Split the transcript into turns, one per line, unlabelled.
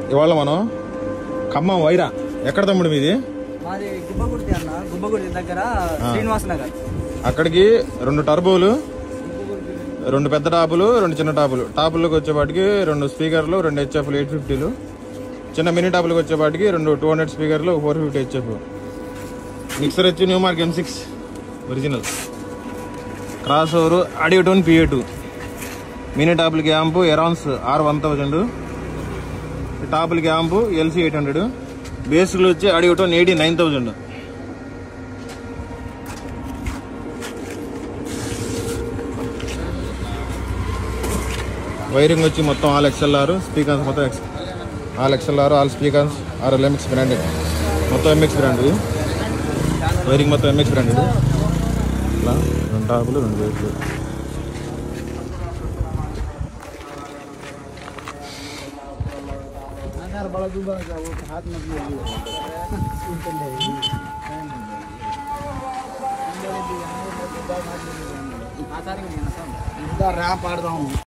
ఇవాళ మనం ఖమ్మం వైరా ఎక్కడ తమ్ముడు మీది
మాది గుబ్బగుర్తి అన్న గుబ్బగుర్తి దగ్గర శ్రీనివాస్ నగర్
అక్కడికి రెండు టర్బోలు రెండు పెద్ద టాపులు రెండు చిన్న టాపులు టాపులకు వచ్చేపాటికి రెండు స్పీకర్లు రెండు హెచ్ఎఫ్లు ఎయిట్ ఫిఫ్టీలు చిన్న మినీ టాపులకు వచ్చేపాటికి రెండు టూ హండ్రెడ్ స్పీకర్లు ఫోర్ ఫిఫ్టీ హెచ్ఎఫ్ మిక్సర్ వచ్చి new mark M six original cross over audio tone PA two mini టాపులకి యాంపు ఎరాన్స్ ఆర్ వన్ థౌజండ్ టాపులకి యాంపు ఎల్సీ ఎయిట్ హండ్రెడ్ బేస్లు వచ్చి audio tone eighty nine thousand wiring వచ్చి మొత్తం all XLR speakers మొత్తం X all XLR all speakers R MX branded మొత్తం MX brand ఇది వైరింగ్ మొత్తం ఎంఎక్స్ బ్రాండెడ్ ఇట్లా రెండు టాపులు రెండు బేస్లు
ర్యాంప్ ఆడదాం